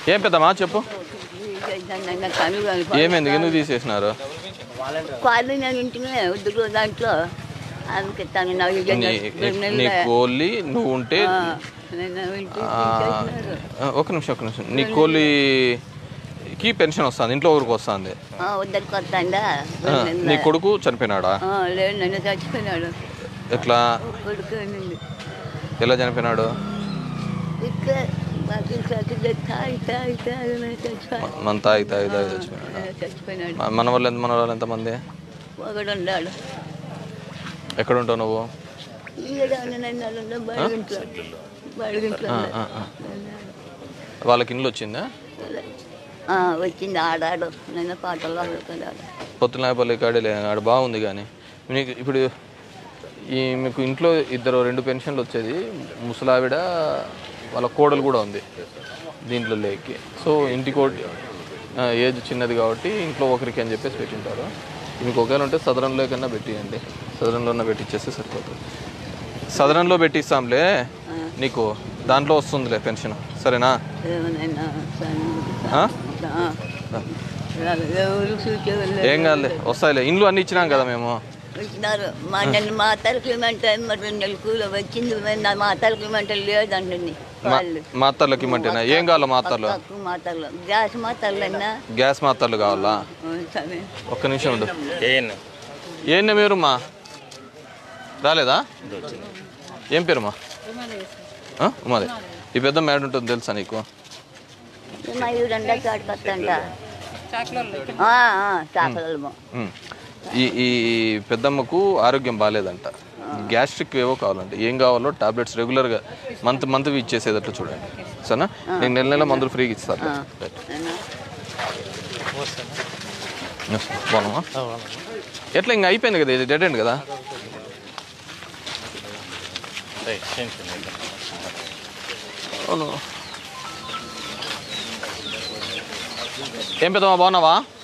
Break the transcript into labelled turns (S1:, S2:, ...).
S1: ఏం పెద్దమ్మా చెప్పు ఏమైంది ఎందుకు తీసేసినారు
S2: కాళ్ళు నేను ఇంటినే వద్దు దాంట్లో అందుకే తను నాకు
S1: నీ- నీకు ఓన్లీ నువ్వు ఉంటే ఆ, ఒక నిమిషం ఒక నిమిషం నీ కోళ్ళకి పెన్షన్ వస్తుంది ఇంట్లో ఊరికి వస్తుంది
S2: వద్దరికి వస్తాండా
S1: నీ కొడుకు చనిపోయినాడా
S2: లేదు నన్ను చచ్చిపోయినాడు
S1: ఎట్లా
S2: కొడుకు నుండి
S1: ఎలా చనిపోయినాడు
S2: ఇక్కడ మాకు చచ్చి తాగి తాగి తాగి నేను చచ్చిపోయాను
S1: మన తాగి తాగి తాగి చచ్చిపోయినాడు
S2: చచ్చిపోయినాడు
S1: మ- మన వాళ్ళు ఎంత మన వాళ్ళు ఎంతమంది
S2: ఒకడు ఉన్నాడు
S1: ఎక్కడ ఉంటావు నువ్వు
S2: ఈడ నన్ను బడిగింట్లో బడిగింట్లో
S1: ఆ, ఆ, ఆ. వాళ్ళకి ఇండ్లు వచ్చిందా
S2: వచ్చింది ఆడాడు నేను పాటలు ఆడుతున్నాడు
S1: పొత్తునాయపల్లి కాడలే ఆడ బాగుంది కానీ మీకు ఇప్పుడు ఈ మీకు ఇంట్లో ఇద్దరు రెండు పెన్షన్లు వచ్చేది ముసలావిడ వాళ్ళ కోడలు కూడా ఉంది దీంట్లో లేకి సో ఇంటికి ఒకటి ఆ, ఏజ్ చిన్నది కాబట్టి ఇంట్లో ఒకరికి అని చెప్పేసి పెట్టింటారు మీకు ఒకవేళ ఉంటే సదరంలో కన్నా పెట్టియండి సదరంలో పెట్టిచ్చేస్తే సరిపోతుంది సదరంలో పెట్టిస్తాంలే నీకు దాంట్లో వస్తుందిలే పెన్షన్ సరేనా
S2: ఏమనైనా
S1: ఆ?
S2: ఎవరు సూచనలు
S1: ఏం కాదులే వస్తాయిలే ఇండ్లు అన్ని ఇచ్చినాం కదా మేము
S2: వచ్చినారు మా నన్ను మా తలకి ఇమ్మంటే మరి రెండు నెలలు కూలి వచ్చింది మరి నా మా తలకి ఇమ్మంటే లేదండి వాళ్ళు
S1: మాతర్లకి ఇమ్మంటేనా ఏం కావాలా మాతర్లు
S2: తక్కువ మాతలు గ్యాస్ మాతలన్నా
S1: గ్యాస్ మాతర్లు కావాలా
S2: సరే
S1: ఒక్క నిమిషం ఉండు ఏంటి మీరు మా రాలేదా ఏం పేరుమా ఆ? ఉమాదే ఈ పెద్ద మేడ ఉంటుంది తెలుసా నీకు
S2: మా ఈవిడండా చాటుకొస్తంట చాకలము
S1: ఉమ్. ఈ ఈ పెద్దమ్మకు ఆరోగ్యం బాగాలేదంట గ్యాస్ట్రిక్ ఏవో కావాలంట ఏం కావాలో టాబ్లెట్స్ రెగ్యులర్గా మంత్ మంత్ ఇచ్చేసేటట్లు చూడండి సరేనా నేను నెల నెల మందులు ఫ్రీగా ఇస్తాను బాగున్నామా ఎట్లా ఇంకా అయిపోయింది కదా ఇది డెడ్ ఎండ్ కదా అవును ఏం పెద్దమ్మా బాగున్నావా